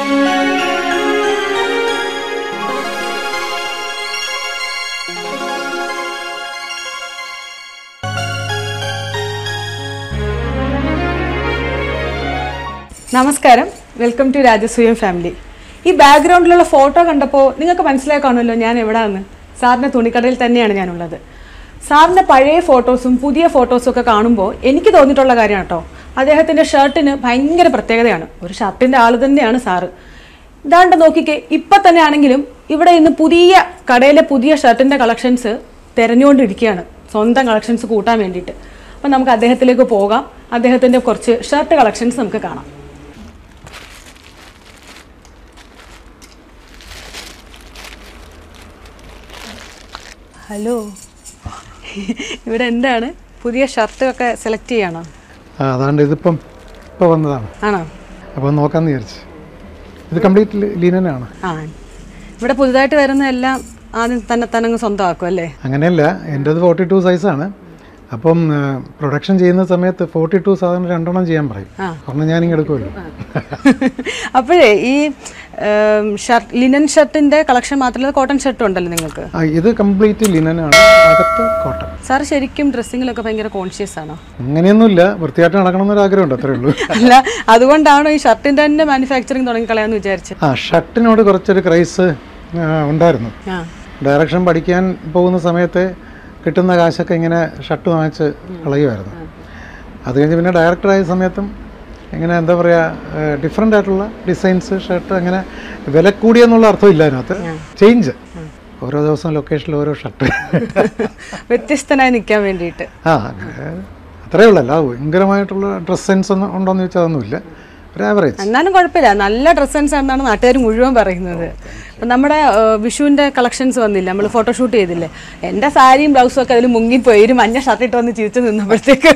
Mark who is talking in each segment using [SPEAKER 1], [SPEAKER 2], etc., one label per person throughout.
[SPEAKER 1] നമസ്കാരം welcome to രാജസൂയം family ഈ ബാക്ക്ഗ്രൗണ്ടിലുള്ള photo കണ്ടപ്പോൾ നിങ്ങൾക്ക് മനസ്സിലായി കാണുമല്ലോ ഞാൻ എവിടെയാന്ന് സാറിൻ്റെ തുണിക്കടയിൽ തന്നെയാണ് ഞാനുള്ളത് സാറിൻ്റെ പഴയ ഫോട്ടോസും പുതിയ ഫോട്ടോസും ഒക്കെ കാണുമ്പോൾ എനിക്ക് തോന്നിയിട്ടുള്ള കാര്യമാണ് കേട്ടോ അദ്ദേഹത്തിൻ്റെ ഷർട്ടിന് ഭയങ്കര പ്രത്യേകതയാണ് ഒരു ഷർട്ടിൻ്റെ ആൾ തന്നെയാണ് സാറ് ഇതാണ്ട് നോക്കിക്കേ ഇപ്പം തന്നെ ആണെങ്കിലും ഇവിടെ ഇന്ന് പുതിയ കടയിലെ പുതിയ ഷർട്ടിൻ്റെ കളക്ഷൻസ് തിരഞ്ഞുകൊണ്ടിരിക്കുകയാണ് സ്വന്തം കളക്ഷൻസ് കൂട്ടാൻ വേണ്ടിയിട്ട് അപ്പം നമുക്ക് അദ്ദേഹത്തിലേക്ക് പോകാം അദ്ദേഹത്തിൻ്റെ കുറച്ച് ഷർട്ട് കളക്ഷൻസ് നമുക്ക് കാണാം ഹലോ ഇവിടെ എന്താണ് പുതിയ ഷർട്ട് ഒക്കെ സെലക്ട് ചെയ്യണോ
[SPEAKER 2] ആ അതാണ്ട് ഇതിപ്പം ഇപ്പോൾ വന്നതാണ്
[SPEAKER 1] ആണോ
[SPEAKER 2] അപ്പോൾ നോക്കാമെന്ന് വിചാരിച്ചു ഇത് കംപ്ലീറ്റ് ലീനനാണ്
[SPEAKER 1] ആ ഇവിടെ പുതുതായിട്ട് വരുന്ന എല്ലാം ആദ്യം തന്നെ തന്നെ അങ്ങ് സ്വന്തമാക്കും അല്ലേ
[SPEAKER 2] അങ്ങനെയല്ല എൻ്റെത് ഫോർട്ടി ടു സൈസാണ് അപ്പം പ്രൊഡക്ഷൻ ചെയ്യുന്ന സമയത്ത് ഫോർട്ടി ടു സാധാരണ രണ്ടെണ്ണം ചെയ്യാൻ പറയും
[SPEAKER 1] ആ.
[SPEAKER 2] കാരണം ഞാനിങ്ങ് എടുക്കുമല്ലോ
[SPEAKER 1] അപ്പോഴേ ഈ ഷർട്ട് ലിനൻ ഷർട്ടിന്റെ കളക്ഷൻ മാത്രമല്ല കോട്ടൺ ഷർട്ടും ഉണ്ടല്ലോ നിങ്ങൾക്ക്
[SPEAKER 2] ആ ഇത് കംപ്ലീറ്റ് ലിനനാണ് അകത്ത് കോട്ടൺ
[SPEAKER 1] സാർ ശരിക്കും ഡ്രസ്സിങ്ങിലൊക്കെ ഭയങ്കര കോൺഷ്യസ് ആണോ
[SPEAKER 2] അങ്ങനെയൊന്നുമില്ല വൃത്തിയായിട്ട് നടക്കണം എന്നൊരു ആഗ്രഹമുണ്ട് അത്രേ ഉള്ളൂ
[SPEAKER 1] അല്ല അതുകൊണ്ടാണോ ഈ ഷർട്ടിന്റെ തന്നെ മാനുഫാക്ചറിങ് തുടങ്ങി കളയാന്ന് വിചാരിച്ചത്
[SPEAKER 2] ആ ഷർട്ടിനോട് കുറച്ചൊരു ക്രൈസ് ഉണ്ടായിരുന്നു
[SPEAKER 1] ആ
[SPEAKER 2] ഡയറക്ഷൻ പഠിക്കാൻ പോകുന്ന സമയത്ത് കിട്ടുന്ന കാശൊക്കെ ഇങ്ങനെ ഷർട്ട് വാങ്ങിച്ച് കളയുമായിരുന്നു അത് കഴിഞ്ഞ് പിന്നെ ഡയറക്ടറായ സമയത്തും ഇങ്ങനെ എന്താ പറയുക ഡിഫറെൻ്റ് ആയിട്ടുള്ള ഡിസൈൻസ് ഷർട്ട് അങ്ങനെ വില കൂടിയെന്നുള്ള അർത്ഥമില്ല അതിനകത്ത് ചേഞ്ച് ഓരോ ദിവസം ലൊക്കേഷനിൽ ഓരോ ഷർട്ട്
[SPEAKER 1] വ്യത്യസ്തനായി നിൽക്കാൻ വേണ്ടിയിട്ട്
[SPEAKER 2] ആ അങ്ങനെ അത്രയേ ഉള്ളൂ അല്ല ഭയങ്കരമായിട്ടുള്ള ഡ്രസ് സെൻസ് ഒന്നും ഉണ്ടോയെന്ന് ചോദിച്ചാൽ അതൊന്നുമില്ല ഒരു ആവറേജ്
[SPEAKER 1] എന്നാലും കുഴപ്പമില്ല നല്ല ഡ്രസ് സെൻസ് ആണെന്നാണ് നാട്ടുകാർ മുഴുവൻ പറയുന്നത് അപ്പം നമ്മുടെ ഏഹ്, വിഷുവിൻ്റെ കളക്ഷൻസ് വന്നില്ല നമ്മൾ ഫോട്ടോഷൂട്ട് ചെയ്തില്ലേ എൻ്റെ സാരിയും ബ്ലൗസും ഒക്കെ അതിൽ മുങ്ങിപ്പോയി ഒരു മഞ്ഞ ഷർട്ട് ഇട്ട് വന്ന് ചിരിച്ചു നിന്നപ്പോഴത്തേക്ക്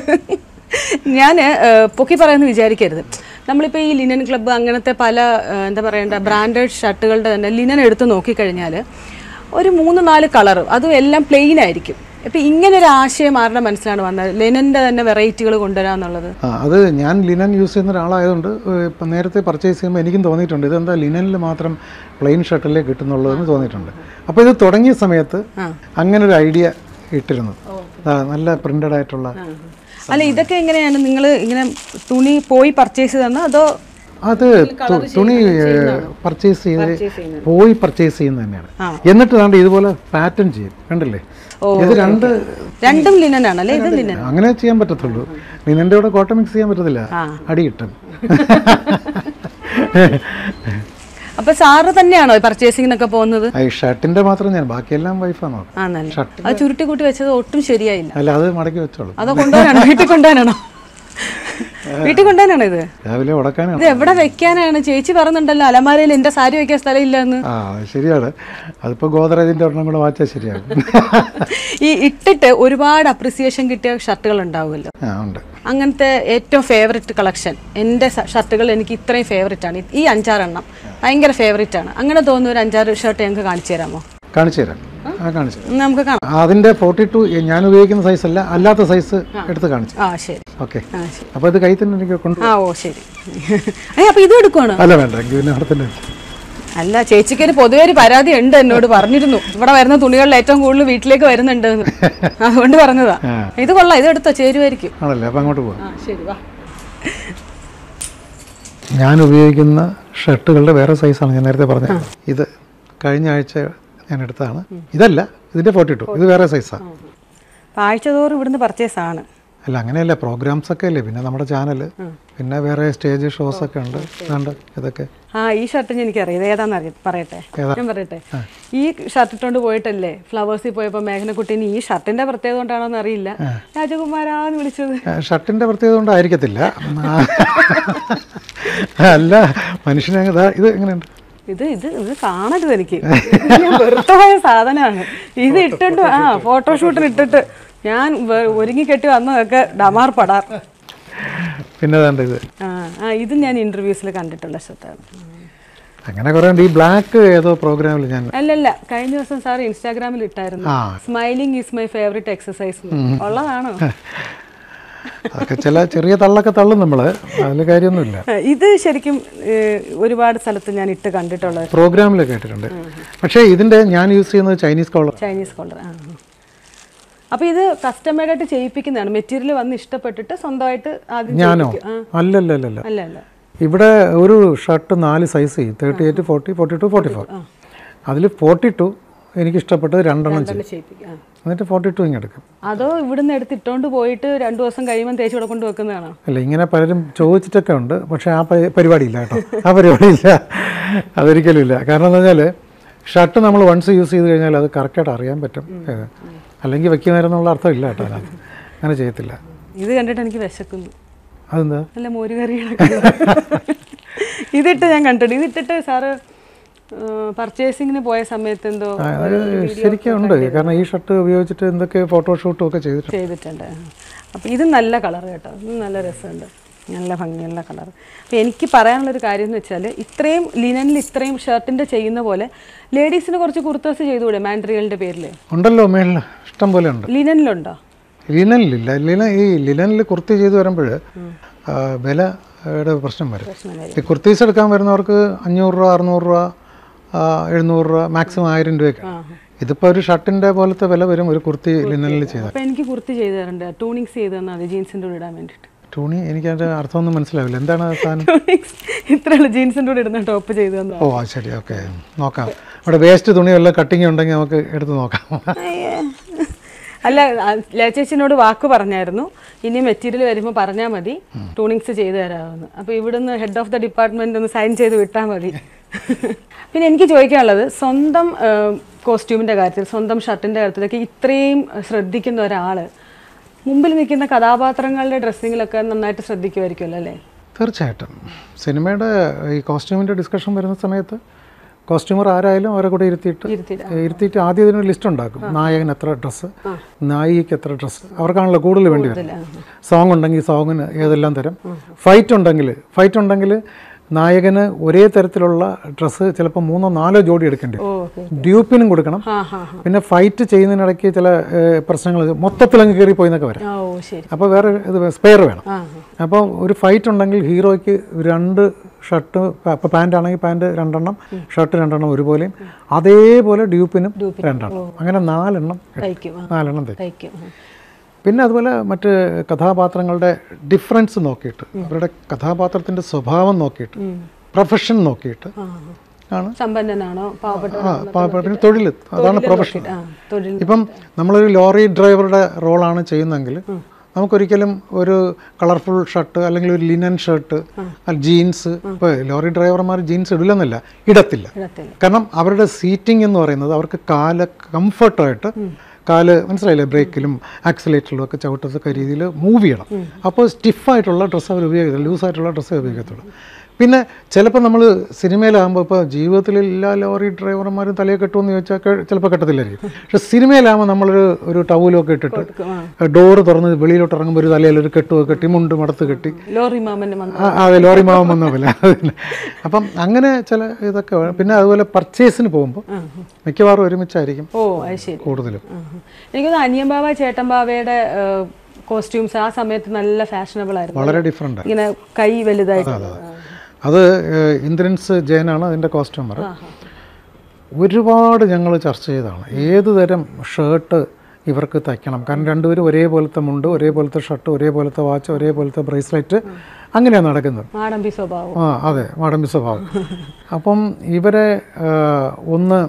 [SPEAKER 1] ഞാൻ പൊക്കി പറയുമെന്ന് വിചാരിക്കരുത് നമ്മളിപ്പോൾ ഈ ലിനൻ ക്ലബ്ബ് അങ്ങനത്തെ പല ഏഹ്, എന്താ പറയേണ്ട ബ്രാൻഡഡ് ഷർട്ടുകളുടെ തന്നെ ലിനൻ എടുത്ത് നോക്കിക്കഴിഞ്ഞാൽ ഒരു മൂന്ന് നാല് കളർ അതും എല്ലാം പ്ലെയിൻ ആയിരിക്കും ഇപ്പം ഇങ്ങനെ ഒരു ആശയം ആരുടെ മനസ്സിലാണ് വന്നത് ലിനൻ്റെ തന്നെ വെറൈറ്റികൾ കൊണ്ടുവരാന്നുള്ളത്
[SPEAKER 2] ആ അത് ഞാൻ ലിനൻ യൂസ് ചെയ്യുന്ന ഒരാളായതുകൊണ്ട് ഏഹ്, ഇപ്പം നേരത്തെ പർച്ചേസ് ചെയ്യുമ്പോൾ എനിക്കും തോന്നിയിട്ടുണ്ട് ഇതെന്താ ലിനനിൽ മാത്രം പ്ലെയിൻ ഷർട്ടിലേ കിട്ടുന്നുള്ളൂ എന്ന് തോന്നിയിട്ടുണ്ട് അപ്പോൾ ഇത് തുടങ്ങിയ സമയത്ത് അങ്ങനെ ഒരു ഐഡിയ ഇട്ടിരുന്നു ആ, നല്ല പ്രിന്റഡ് ആയിട്ടുള്ള
[SPEAKER 1] അല്ല ഇതൊക്കെ എങ്ങനെയാണ് നിങ്ങൾ ഇങ്ങനെ തുണി പോയി പർച്ചേസ് തന്നോ അതോ
[SPEAKER 2] അത് തു- തുണി പർച്ചേസ് ചെയ്ത് പോയി പർച്ചേസ് ചെയ്യുന്നത് തന്നെയാണ് എന്നിട്ട് ദാണ്ട് ഇതുപോലെ പാറ്റേൺ ചെയ്യും കണ്ടില്ലേ ഇത് രണ്ട്
[SPEAKER 1] രണ്ടും ലിനൻ ആണല്ലേ ഇത് ലിനൻ
[SPEAKER 2] അങ്ങനെ ചെയ്യാൻ പറ്റത്തുള്ളൂ നിന്നെ കൂടെ കോട്ട മിക്സ് ചെയ്യാൻ പറ്റത്തില്ല അടി കിട്ടും
[SPEAKER 1] അപ്പൊ സാറ് തന്നെയാണോ പർച്ചേസിങ്ങിനൊക്കെ പോകുന്നത്
[SPEAKER 2] ഈ ഷർട്ടിന്റെ മാത്രം ഞാൻ ബാക്കിയെല്ലാം വൈഫാണ് നോക്കാം
[SPEAKER 1] ആണല്ലേ
[SPEAKER 2] ഷർട്ട്
[SPEAKER 1] അത് ചുരുട്ടി കൂട്ടി വെച്ചത് ഒട്ടും ശരിയായില്ല
[SPEAKER 2] അല്ല അത് മടക്കി വെച്ചോളൂ
[SPEAKER 1] അതോ കൊണ്ടുപോകാനാണോ വീട്ടിൽ കൊണ്ടുപോകാനാണോ വീട്ടിൽ കൊണ്ടുപോകാനാണോ ഇത്
[SPEAKER 2] രാവിലെ ഉടക്കാനാണ്
[SPEAKER 1] ഇത് എവിടെ വെക്കാനാണ് ചേച്ചി പറയുന്നുണ്ടല്ലോ അലമാരയിൽ എന്റെ സാരി വെക്കാൻ സ്ഥലമില്ല എന്ന്
[SPEAKER 2] ആ അത് ശരിയാണ് അതിപ്പോ ഗോദ്രേജിന്റെ ഒരെണ്ണം കൂടെ വാച്ചാൽ ശരിയാകും
[SPEAKER 1] ഈ ഇട്ടിട്ട് ഒരുപാട് അപ്രിസിയേഷൻ കിട്ടിയ ഷർട്ടുകൾ ഉണ്ടാവുമല്ലോ
[SPEAKER 2] ആ ഉണ്ട്
[SPEAKER 1] അങ്ങനത്തെ ഏറ്റവും ഫേവററ്റ് കളക്ഷൻ എൻ്റെ സ- ഷർട്ടുകൾ എനിക്ക് ഇത്രയും ഫേവററ്റ് ആണ് ഈ അഞ്ചാറെണ്ണം ഭയങ്കര ഫേവററ്റ് ആണ് അങ്ങനെ തോന്നുന്ന ഒരു അഞ്ചാറ് ഷർട്ട് ഞങ്ങൾക്ക് കാണിച്ചു തരാമോ
[SPEAKER 2] കാണിച്ചു തരാം ആ കാണിച്ചു തരാം
[SPEAKER 1] എന്നാ നമുക്ക് കാണാം
[SPEAKER 2] ആ, അതിന്റെ ഫോർട്ടി ടു ഞാൻ ഉപയോഗിക്കുന്ന സൈസ് അല്ല അല്ലാത്ത സൈസ് എടുത്ത് കാണിച്ചു
[SPEAKER 1] ആ ശരി
[SPEAKER 2] ഓക്കെ
[SPEAKER 1] ആ ശരി
[SPEAKER 2] അപ്പോൾ ഇത് കൈ തന്നെ എനിക്ക് കൊണ്ട്
[SPEAKER 1] ആ ഓ ശരി ഏ അപ്പൊ ഇതും എടുക്കുവാണ്
[SPEAKER 2] അല്ല വേണ്ട എങ്കിൽ പിന്നെ അവിടെ തന്നെ
[SPEAKER 1] അല്ല ചേച്ചിക്ക് ഒരു പൊതുവെ ഒരു പരാതി ഉണ്ട് എന്നോട് പറഞ്ഞിരുന്നു ഇവിടെ വരുന്ന തുണികളിൽ ഏറ്റവും കൂടുതൽ വീട്ടിലേക്ക് വരുന്നുണ്ട് എന്ന്. അതുകൊണ്ട് പറഞ്ഞതാ ഇത് കൊള്ളാം ഇത് എടുത്തോ ചേരുമായിരിക്കും
[SPEAKER 2] ആണല്ലേ അപ്പം അങ്ങോട്ട് പോവാം
[SPEAKER 1] ആ ശരി വാ
[SPEAKER 2] ഞാൻ ഉപയോഗിക്കുന്ന ഷർട്ടുകളുടെ വേറെ സൈസാണ് ഞാൻ നേരത്തെ പറഞ്ഞത് ഇത് കഴിഞ്ഞ ആഴ്ച ഞാൻ എടുത്തതാണ് ഇതല്ല ഇതിന്റെ ഫോർട്ടി ടു ഇത് വേറെ സൈസാണ്
[SPEAKER 1] അപ്പൊ ആഴ്ച തോറും ഇവിടുന്ന് പർച്ചേസ് ആണ്
[SPEAKER 2] അല്ല അങ്ങനെയല്ല പ്രോഗ്രാംസ് ഒക്കെ അല്ലേ പിന്നെ നമ്മുടെ ചാനൽ പിന്നെ വേറെ സ്റ്റേജ് ഷോസ് ഒക്കെ ഉണ്ട് ഇതുണ്ട് ഇതൊക്കെ
[SPEAKER 1] ആ ഈ ഷർട്ട് എനിക്കറിയാം ഇത് ഏതാന്ന് അറിയാം പറയട്ടെ
[SPEAKER 2] ഏതാ?
[SPEAKER 1] ഞാൻ പറയട്ടെ ഈ ഷർട്ട് ഇട്ടോണ്ട് പോയിട്ടല്ലേ ഫ്ലവേഴ്സിൽ പോയപ്പോ മേഘനക്കുട്ടീന് ഈ ഷർട്ടിന്റെ പ്രത്യേകത കൊണ്ടാണോന്ന് അറിയില്ല രാജകുമാരാന്ന് വിളിച്ചത്
[SPEAKER 2] ആ, ഷർട്ടിന്റെ പ്രത്യേകത കൊണ്ട് ആയിരിക്കത്തില്ല ആ, അല്ല മനുഷ്യനെ ദാ ഇത് എങ്ങനെയുണ്ട്
[SPEAKER 1] ഇത് ഇത് ഇത് കാണരുത് എനിക്ക് ഞാൻ വെറുതെ പോയ സാധനമാണ് ഇത് ഇട്ടിട്ട് ആ ഫോട്ടോഷൂട്ടിന് ഇട്ടിട്ട് ഞാൻ വെ- ഒരുങ്ങി കെട്ടി വന്നതൊക്കെ ഡമാർ പടാർ
[SPEAKER 2] പിന്നെ ദാണ്ട് ഇത്
[SPEAKER 1] ആ ആ ഇത് ഞാൻ ഇന്റർവ്യൂസിൽ കണ്ടിട്ടുള്ള ഷർട്ടാണ്
[SPEAKER 2] അങ്ങനെ കുറേ ഉണ്ട് ഈ ബ്ലാക്ക് ഏതോ പ്രോഗ്രാമിൽ ഞാൻ
[SPEAKER 1] അല്ലല്ല കഴിഞ്ഞ ദിവസം സാർ ഇൻസ്റ്റാഗ്രാമിൽ ഇട്ടായിരുന്നു
[SPEAKER 2] ആ.
[SPEAKER 1] Smiling is my favourite exercise ഉള്ളതാണോ
[SPEAKER 2] അതൊക്കെ ചില ചെറിയ തള്ളൊക്കെ തള്ളും നമ്മൾ അതിൽ കാര്യമൊന്നുമില്ല
[SPEAKER 1] ആ, ഇത് ശരിക്കും ഏഹ്, ഒരുപാട് സ്ഥലത്ത് ഞാൻ ഇട്ട് കണ്ടിട്ടുള്ള
[SPEAKER 2] പ്രോഗ്രാമിൽ കേട്ടിട്ടുണ്ട് പക്ഷേ ഇതിൻ്റെ ഞാൻ യൂസ് ചെയ്യുന്നത് ചൈനീസ് കോളർ
[SPEAKER 1] ചൈനീസ് കോളർ ആ അപ്പോൾ ഇത് കസ്റ്റമേഡ് ആയിട്ട് ചെയ്യിപ്പിക്കുന്നതാണ് മെറ്റീരിയൽ വന്ന് ഇഷ്ടപ്പെട്ടിട്ട് സ്വന്തമായിട്ട് ആദ്യം
[SPEAKER 2] ഞാനോ
[SPEAKER 1] ചെയ്യിപ്പിക്കും. ആ,
[SPEAKER 2] അല്ലല്ലല്ല
[SPEAKER 1] അല്ല അല്ല
[SPEAKER 2] ഇവിടെ ഒരു ഷർട്ട് നാല് സൈസ് ചെയ്യും thirty eight forty forty two forty four അതിൽ ഫോർട്ടി ടു എനിക്ക് ഇഷ്ടപ്പെട്ടത് രണ്ടെണ്ണം ചെയ്യും
[SPEAKER 1] തന്നെ ചെയ്യിപ്പിക്കും ആ.
[SPEAKER 2] എന്നിട്ട് ഫോർട്ടി ടു ഇങ്ങ് എടുക്കും
[SPEAKER 1] അതോ ഇവിടുന്ന് എടുത്ത് ഇട്ടോണ്ട് പോയിട്ട് രണ്ടു ദിവസം കഴിയുമ്പോൾ തേച്ച് ഇവിടെ കൊണ്ട് വെക്കുന്നതാണോ
[SPEAKER 2] അല്ല ഇങ്ങനെ പലരും ചോദിച്ചിട്ടൊക്കെ ഉണ്ട് പക്ഷേ ആ പരി- പരിപാടിയില്ല കേട്ടോ ആ പരിപാടിയില്ല അതൊരിക്കലും ഇല്ല കാരണം എന്ന് പറഞ്ഞാൽ ഷർട്ട് നമ്മൾ വൺസ് യൂസ് ചെയ്ത് കഴിഞ്ഞാൽ അത് കറക്റ്റായിട്ട് അറിയാൻ പറ്റും ഏത്. അല്ലെങ്കിൽ വെക്കുന്നവരെന്നുള്ള അർത്ഥം ഇല്ല കേട്ടോ അതിനകത്ത് അങ്ങനെ ചെയ്യത്തില്ല
[SPEAKER 1] ഇത് കണ്ടിട്ട് എനിക്ക് വിശക്കുന്നു
[SPEAKER 2] അതെന്താ
[SPEAKER 1] നല്ല മോരുകറികളൊക്കെ ഇതിട്ട് ഞാൻ കണ്ടിട്ടുണ്ട് ഇതിട്ടിട്ട് സാറ് പർച്ചേസിങ്ങിന് പോയ സമയത്ത് എന്തോ
[SPEAKER 2] ആ, അത് ശരിക്കും ഉണ്ട് കാരണം ഈ ഷർട്ട് ഉപയോഗിച്ചിട്ട് എന്തൊക്കെ ഫോട്ടോഷൂട്ടും ഒക്കെ ചെയ്തിട്ടുണ്ട്
[SPEAKER 1] ചെയ്തിട്ടുണ്ട് അപ്പോൾ ഇത് നല്ല കളർ കേട്ടോ ഇത് നല്ല രസമുണ്ട് നല്ല ഭംഗിയുള്ള കളർ അപ്പോൾ എനിക്ക് പറയാനുള്ളൊരു കാര്യം എന്ന് വെച്ചാൽ ഇത്രയും ലിനനിൽ ഇത്രയും ഷർട്ടിൻ്റെ ചെയ്യുന്ന പോലെ ലേഡീസിന് കുറച്ച് കുർത്തസ് ചെയ്തുകൂടെ മാൻഡ്രികളുടെ പേരിൽ
[SPEAKER 2] ഉണ്ടല്ലോ മേളിൽ ഇഷ്ടം പോലെ ഉണ്ട്
[SPEAKER 1] ലിനനിലുണ്ടോ
[SPEAKER 2] ലിനനിലില്ല ലിന ഈ ലിനനിൽ കുർത്തി ചെയ്ത് വരുമ്പോൾ വിലയുടെ പ്രശ്നം വരും
[SPEAKER 1] പ്രശ്നം വരും.
[SPEAKER 2] ഈ കുർത്തീസ് എടുക്കാൻ വരുന്നവർക്ക് അഞ്ഞൂറ് രൂപ അറുന്നൂറ് രൂപ ആ, എഴുന്നൂറ് രൂപ മാക്സിമം ആയിരം രൂപയൊക്കെ
[SPEAKER 1] ആ
[SPEAKER 2] ഇതിപ്പോൾ ഒരു ഷർട്ടിൻ്റെ പോലത്തെ വില വരും ഒരു കുർത്തി ലിനനിൽ ചെയ്താൽ
[SPEAKER 1] അപ്പോൾ എനിക്ക് കുർത്തി ചെയ്ത് തരണ്ട് ടൂണിങ്സ് ചെയ്ത് തന്നാൽ മതി ജീൻസിൻ്റെ കൂടെ ഇടാൻ വേണ്ടിയിട്ട്
[SPEAKER 2] ടൂണി എനിക്ക് അതിൻ്റെ അർത്ഥമൊന്നും മനസ്സിലാവില്ല എന്താണ് ആ സാധനം
[SPEAKER 1] ടൂണിങ്സ് ഇത്രയുള്ള ജീൻസിൻ്റെ കൂടെ ഇടുന്ന ടോപ്പ് ചെയ്ത് തന്നാൽ
[SPEAKER 2] ഓ ആ ശരി ഓക്കെ നോക്കാം ഇവിടെ വേസ്റ്റ് തുണി വല്ല കട്ടിങ് ഉണ്ടെങ്കിൽ നമുക്ക് എടുത്ത് നോക്കാം
[SPEAKER 1] അല്ല ആ, ലയ ചേച്ചിനോട് വാക്ക് പറഞ്ഞായിരുന്നു ഇനി മെറ്റീരിയൽ വരുമ്പോൾ പറഞ്ഞാൽ മതി ടൂണിങ്സ് ചെയ്തു തരാമെന്ന് അപ്പോൾ ഇവിടുന്ന് ഹെഡ് ഓഫ് ദ ഡിപ്പാർട്ട്മെന്റ് ഒന്ന് സൈൻ ചെയ്ത് വിട്ടാൽ മതി പിന്നെ എനിക്ക് ചോദിക്കാനുള്ളത് സ്വന്തം കോസ്റ്റ്യൂമിൻ്റെ കാര്യത്തിൽ സ്വന്തം ഷർട്ടിൻ്റെ കാര്യത്തിലൊക്കെ ഇത്രയും ശ്രദ്ധിക്കുന്ന ഒരാൾ മുമ്പിൽ നിൽക്കുന്ന കഥാപാത്രങ്ങളുടെ ഡ്രസ്സിങ്ങിലൊക്കെ നന്നായിട്ട് ശ്രദ്ധിക്കുമായിരിക്കുമല്ലോ അല്ലേ
[SPEAKER 2] തീർച്ചയായിട്ടും സിനിമയുടെ ഈ കോസ്റ്റ്യൂമിൻ്റെ ഡിസ്കഷൻ വരുന്ന സമയത്ത് കോസ്റ്റ്യൂമർ ആരായാലും അവരെ കൂടെ ഇരുത്തിയിട്ട്
[SPEAKER 1] ഇരുത്തിയിട്ട്
[SPEAKER 2] ഏ, ഇരുത്തിയിട്ട് ആദ്യം ഇതിനൊരു ലിസ്റ്റ് ഉണ്ടാക്കും നായകൻ എത്ര ഡ്രസ്സ് നായികയ്ക്ക് എത്ര ഡ്രസ്സ് അവർക്കാണല്ലോ കൂടുതൽ വേണ്ടി വരും സോങ് ഉണ്ടെങ്കിൽ സോങ്ങിന് ഏതെല്ലാം തരം ഫൈറ്റ് ഉണ്ടെങ്കിൽ ഫൈറ്റ് ഉണ്ടെങ്കിൽ നായകന് ഒരേ തരത്തിലുള്ള ഡ്രസ്സ് ചിലപ്പോൾ മൂന്നോ നാലോ ജോഡി എടുക്കേണ്ടി
[SPEAKER 1] ഓ
[SPEAKER 2] വരും
[SPEAKER 1] ഓക്കെ
[SPEAKER 2] ഡ്യൂപ്പിനും കൊടുക്കണം
[SPEAKER 1] ആ ഹാ ഹാ
[SPEAKER 2] പിന്നെ ഫൈറ്റ് ചെയ്യുന്നതിനിടയ്ക്ക് ചില പ്രശ്നങ്ങൾ മൊത്തത്തിൽ അങ്ങ് കയറി പോയിന്നൊക്കെ വരാം
[SPEAKER 1] ആ ഓ ശരി
[SPEAKER 2] അപ്പോൾ വേറെ ഇത് സ്പെയർ വേണം
[SPEAKER 1] ആ
[SPEAKER 2] അപ്പോൾ ഒരു ഫൈറ്റ് ഉണ്ടെങ്കിൽ ഹീറോയ്ക്ക് രണ്ട് ഷർട്ട് ഇപ്പോൾ പാൻ്റ് ആണെങ്കിൽ പാൻറ് രണ്ടെണ്ണം ഷർട്ട് രണ്ടെണ്ണം ഒരുപോലെയും അതേപോലെ ഡ്യൂപ്പിനും രണ്ടെണ്ണം അങ്ങനെ നാലെണ്ണം
[SPEAKER 1] തയ്ക്കും ആ
[SPEAKER 2] നാലെണ്ണം തയ്ക്കും
[SPEAKER 1] തയ്ക്കും ആ.
[SPEAKER 2] പിന്നെ അതുപോലെ മറ്റ് കഥാപാത്രങ്ങളുടെ ഡിഫറൻസ് നോക്കിയിട്ട് അവരുടെ കഥാപാത്രത്തിൻ്റെ സ്വഭാവം നോക്കിയിട്ട് പ്രൊഫഷൻ നോക്കിയിട്ട്
[SPEAKER 1] ആ
[SPEAKER 2] ആണ്
[SPEAKER 1] സമ്പന്നനാണോ പാവപ്പെട്ട
[SPEAKER 2] ആ പാവപ്പെട്ട തൊഴിൽ അതാണ് പ്രൊഫഷൻ
[SPEAKER 1] ആ തൊഴിൽ
[SPEAKER 2] ഇപ്പം നമ്മളൊരു ലോറി ഡ്രൈവറുടെ റോളാണ് ചെയ്യുന്നതെങ്കിൽ നമുക്കൊരിക്കലും ഒരു കളർഫുൾ ഷർട്ട് അല്ലെങ്കിൽ ഒരു ലിനൻ ഷർട്ട് ജീൻസ് ഇപ്പോൾ ലോറി ഡ്രൈവർമാർ ജീൻസ് ഇടില്ലെന്നല്ല ഇടത്തില്ല
[SPEAKER 1] ഇടത്തിൽ
[SPEAKER 2] കാരണം അവരുടെ സീറ്റിംഗ് എന്ന് പറയുന്നത് അവർക്ക് കാല് കംഫർട്ടായിട്ട് കാല് മനസ്സിലായില്ലേ ബ്രേക്കിലും ആക്സിലേറ്ററിലും ഒക്കെ ചവിട്ടത്തക്ക രീതിയിൽ മൂവ് ചെയ്യണം അപ്പോൾ സ്റ്റിഫായിട്ടുള്ള ഡ്രസ്സ് അവർ ഉപയോഗിക്കത്തില്ല ലൂസായിട്ടുള്ള ഡ്രസ്സേ ഉപയോഗിക്കത്തുള്ളൂ പിന്നെ ചിലപ്പോൾ നമ്മൾ സിനിമയിലാകുമ്പോൾ ഇപ്പോൾ ജീവിതത്തിൽ എല്ലാ ലോറി ഡ്രൈവർമാരും തലയെ കെട്ടുമെന്ന് ചോദിച്ചാൽ കെ- ചിലപ്പോൾ കെട്ടത്തില്ലായിരിക്കും പക്ഷെ സിനിമയിലാകുമ്പോൾ നമ്മളൊരു ഒരു ടൗലൊക്കെ ഇട്ടിട്ട് ഡോറ് തുറന്ന് വെളിയിലോട്ട് ഇറങ്ങുമ്പോൾ ഒരു തലയിൽ ഒരു കെട്ടുമൊക്കെ കെട്ടി മുണ്ട് മടത്ത് കെട്ടി
[SPEAKER 1] ലോറി മാമന്റെ മന്ത്രം
[SPEAKER 2] ആ, അതെ ലോറി മാവൻ വന്ന പോലെ അതന്നെ. അപ്പം അങ്ങനെ ചില ഇതൊക്കെ വേണം പിന്നെ അതുപോലെ പർച്ചേസിന് പോകുമ്പോൾ മിക്കവാറും ഒരുമിച്ചായിരിക്കും
[SPEAKER 1] ഓ അത് ശരി
[SPEAKER 2] കൂടുതലും
[SPEAKER 1] ആ, ആ. എനിക്കൊന്ന് അനിയൻ ബാവ ചേട്ടൻ ബാവയുടെ കോസ്റ്റ്യൂംസ് ആ സമയത്ത് നല്ല ഫാഷനബിൾ ആയിരുന്നു
[SPEAKER 2] വളരെ ഡിഫറെൻ്റ്
[SPEAKER 1] ഇങ്ങനെ കൈ വലുതായിട്ട്
[SPEAKER 2] അത് ഏഹ്, ഇന്ദ്രൻസ് ജയനാണ് അതിൻ്റെ കോസ്റ്റ്യൂമർ ഒരുപാട് ഞങ്ങൾ ചർച്ച ചെയ്തതാണ് ഏത് തരം ഷർട്ട് ഇവർക്ക് തയ്ക്കണം കാരണം രണ്ടുപേരും ഒരേപോലത്തെ മുണ്ട് ഒരേപോലത്തെ ഷർട്ട് ഒരേപോലത്തെ വാച്ച് ഒരേപോലത്തെ ബ്രേസ്ലെറ്റ് അങ്ങനെയാണ് നടക്കുന്നത്
[SPEAKER 1] മാടമ്പി സ്വഭാവം
[SPEAKER 2] ആ അതെ മാടമ്പി സ്വഭാവം അപ്പം ഇവരെ ആ, ഒന്ന്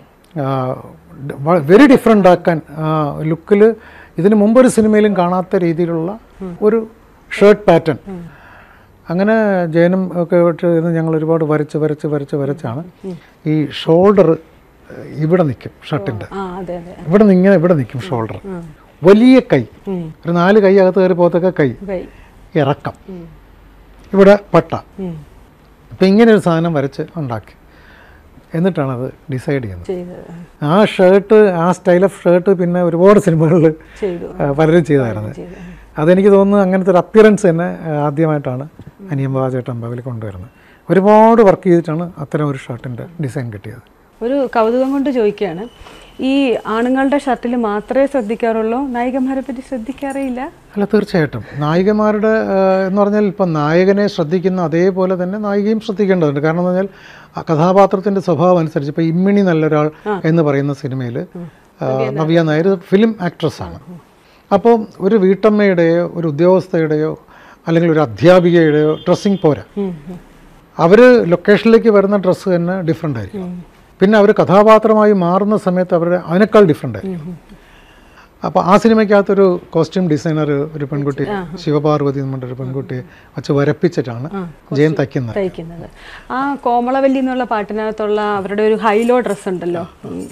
[SPEAKER 2] വെരി ഡിഫറെൻ്റ് ആക്കാൻ ലുക്കിൽ ഇതിന് മുമ്പൊരു സിനിമയിലും കാണാത്ത രീതിയിലുള്ള ഒരു ഷർട്ട് പാറ്റേൺ അങ്ങനെ ജയനും ഒക്കെ ആയിട്ട് ഇരുന്ന് ഞങ്ങൾ ഒരുപാട് വരച്ച് വരച്ച് വരച്ച് വരച്ചാണ് ഈ ഷോൾഡർ ഇവിടെ നിൽക്കും ഷർട്ടിൻ്റെ
[SPEAKER 1] ആ അതെ അതെ
[SPEAKER 2] ഇവിടെ നിന്ന് ഇങ്ങനെ ഇവിടെ നിൽക്കും ഷോൾഡർ വലിയ കൈ
[SPEAKER 1] ഉം.
[SPEAKER 2] ഒരു നാല് കൈ അകത്ത് കയറി പോകത്തൊക്കെ കൈ
[SPEAKER 1] കൈ
[SPEAKER 2] ഇറക്കം ഇവിടെ പട്ട
[SPEAKER 1] ഉം.
[SPEAKER 2] അപ്പം ഇങ്ങനെ ഒരു സാധനം വരച്ച് ഉണ്ടാക്കി എന്നിട്ടാണ് അത് ഡിസൈഡ് ചെയ്യുന്നത്
[SPEAKER 1] ചെയ്തത്
[SPEAKER 2] ആ ഷർട്ട് ആ സ്റ്റൈൽ ഓഫ് ഷർട്ട് പിന്നെ ഒരുപാട് സിനിമകളിൽ
[SPEAKER 1] ചെയ്തു
[SPEAKER 2] പലരും ചെയ്തായിരുന്നു
[SPEAKER 1] ചെയ്തു
[SPEAKER 2] അതെനിക്ക് തോന്നുന്നു അങ്ങനത്തെ ഒരു അപ്പിയറൻസ് തന്നെ ആ, ആദ്യമായിട്ടാണ് അനിയൻ ബാബാചേട്ടൻ അമ്പാവിൽ കൊണ്ടുവരുന്നത് ഒരുപാട് വർക്ക് ചെയ്തിട്ടാണ് അത്തരം ഒരു ഷർട്ടിൻ്റെ ഡിസൈൻ കിട്ടിയത്
[SPEAKER 1] ഒരു കൗതുകം കൊണ്ട് ചോദിക്കുകയാണ് ഈ ആണുങ്ങളുടെ ഷർട്ടിൽ മാത്രമേ ശ്രദ്ധിക്കാറുള്ളൂ നായികന്മാരെ പറ്റി ശ്രദ്ധിക്കാറേയില്ല
[SPEAKER 2] അല്ല തീർച്ചയായിട്ടും നായികമാരുടെ ആ, എന്ന് പറഞ്ഞാൽ ഇപ്പം നായകനെ ശ്രദ്ധിക്കുന്ന അതേപോലെ തന്നെ നായികയും ശ്രദ്ധിക്കേണ്ടതുണ്ട് കാരണം എന്ന് പറഞ്ഞാൽ ആ കഥാപാത്രത്തിൻ്റെ സ്വഭാവം അനുസരിച്ച് ഇപ്പോൾ ഇമ്മിണി നല്ലൊരാൾ എന്ന് പറയുന്ന സിനിമയിൽ നവ്യ നായർ ഫിലിം ആക്ട്രസ്സാണ് അപ്പോൾ ഒരു വീട്ടമ്മയുടെയോ ഒരു ഉദ്യോഗസ്ഥയുടെയോ അല്ലെങ്കിൽ ഒരു അധ്യാപികയുടെയോ ഡ്രസ്സിങ് പോരാ അവർ ലൊക്കേഷനിലേക്ക് വരുന്ന ഡ്രസ്സ് തന്നെ ഡിഫറെൻ്റ് ആയിരിക്കും പിന്നെ അവർ കഥാപാത്രമായി മാറുന്ന സമയത്ത് അവരുടെ അതിനേക്കാൾ ഡിഫറെൻ്റ് ആയിരിക്കും അപ്പോൾ ആ സിനിമയ്ക്കകത്തൊരു കോസ്റ്റ്യൂം ഡിസൈനർ ഒരു പെൺകുട്ടി ശിവപാർവതി എന്ന് പറഞ്ഞൊരു പെൺകുട്ടിയെ വച്ച് വരപ്പിച്ചിട്ടാണ് ജയൻ തയ്ക്കുന്നത്
[SPEAKER 1] തയ്ക്കുന്നത് ആ കോമളവല്ലി എന്നുള്ള പാട്ടിനകത്തുള്ള അവരുടെ ഒരു ഹൈലോ ഡ്രസ്സ് ഉണ്ടല്ലോ